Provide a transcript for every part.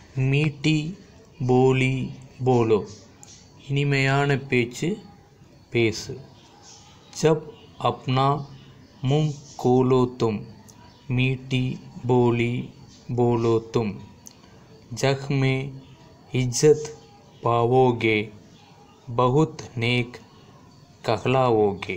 மீட்டி போலி போலோ இனிமையான பேச்சு பேசு ஜப் அப்னா முங் கோலோ தும் மீட்டி போலி போலோ தும் जग में इज्जत पाओगे बहुत नेक कहलाओगे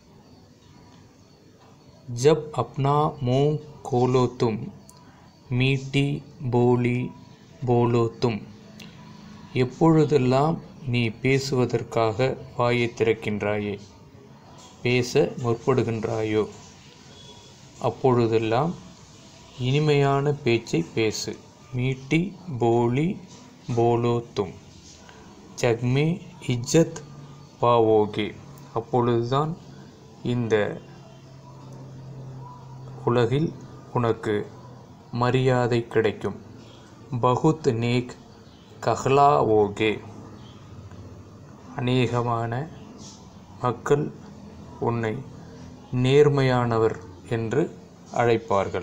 जब अपना मुंह खोलो तुम மீட்டி போலி போலோ தும் எப்பொழுதெல்லாம் நீ பேசுவதற்காக வாயை திறக்கின்றாயே பேச முற்படுகின்றாயோ அப்பொழுதெல்லாம் இனிமையான பேச்சை பேசு மீட்டி போலி போலோ தும் ஜக்மே இஜ்ஜத் பாவோகே அப்பொழுதுதான் இந்த உலகில் உனக்கு மரியாதை கிடைக்கும் பகுத் நேக் கஹ்லாவோகே அநேகமான மக்கள் உன்னை நேர்மையானவர் என்று அழைப்பார்கள்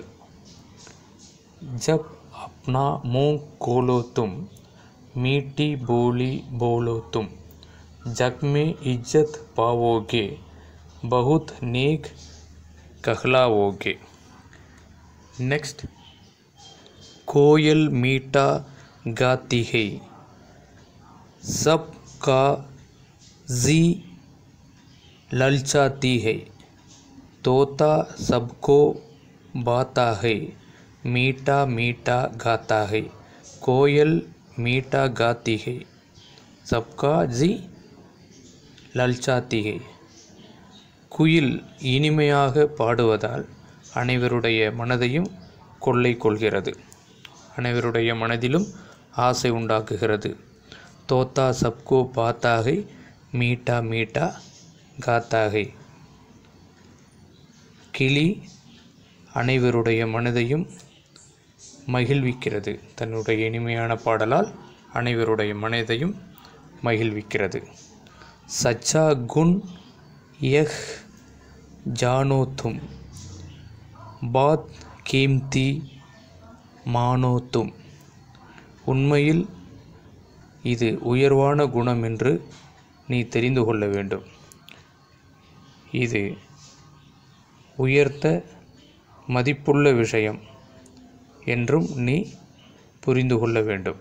ஜப் अपना मुंह खोलो तुम मीठी बोली बोलो तुम जग में इज्जत पाओगे बहुत नेक कहलाओगे नेक्स्ट कोयल मीठा गाती है सबका जी ललचाती है तोता सबको बाता है मीठा मीठा गाता है कोयल मीठा गाती है सबका जी லல்சாத்தி है குயில் இனிமையாக பாடுவதால் அனைவருடைய மனதையும் கொள்ளை கொள்கிறது அனைவருடைய மனதிலும் ஆசை உண்டாக்குகிறது தோத்தா சப்கோ பாத்தாகை மீட்டா மீட்டா காத்தாகை கிளி அனைவருடைய மனதையும் மகிழ்விக்கிறது தன்னுடைய இனிமையான பாடலால் அனைவருடைய மனதையும் மகிழ்விக்கிறது சச்சா குன் யஹ் ஜானோ தும் பாத் கீம்தி மானோ தும் உண்மையில் இது உயர்வான குணம் என்று நீ தெரிந்து கொள்ள வேண்டும் இது உயர்த்த மதிப்புள்ள விஷயம் என்றும் நீ புரிந்து கொள்ள வேண்டும்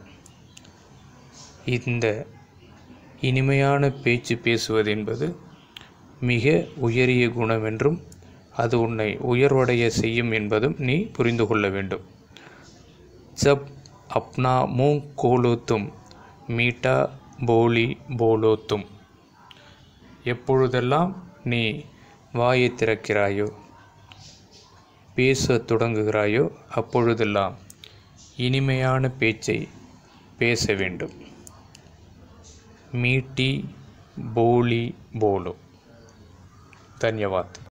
இந்த இனிமையான பேச்சு பேசுவது என்பது மிக உயரிய குணம் என்றும் அது உன்னை உயர்வடைய செய்யும் என்பதும் நீ புரிந்து கொள்ள வேண்டும் ஜப் அப்னா மூங் கோலோத்தும் மீட்டா போலி போலோத்தும் எப்பொழுதெல்லாம் நீ வாயை திறக்கிறாயோ பேசத் தொடங்குகிறாயோ அப்பொழுதெல்லாம் இனிமையான பேச்சை பேச வேண்டும் மீட்டி போலி போலோ धन्यवाद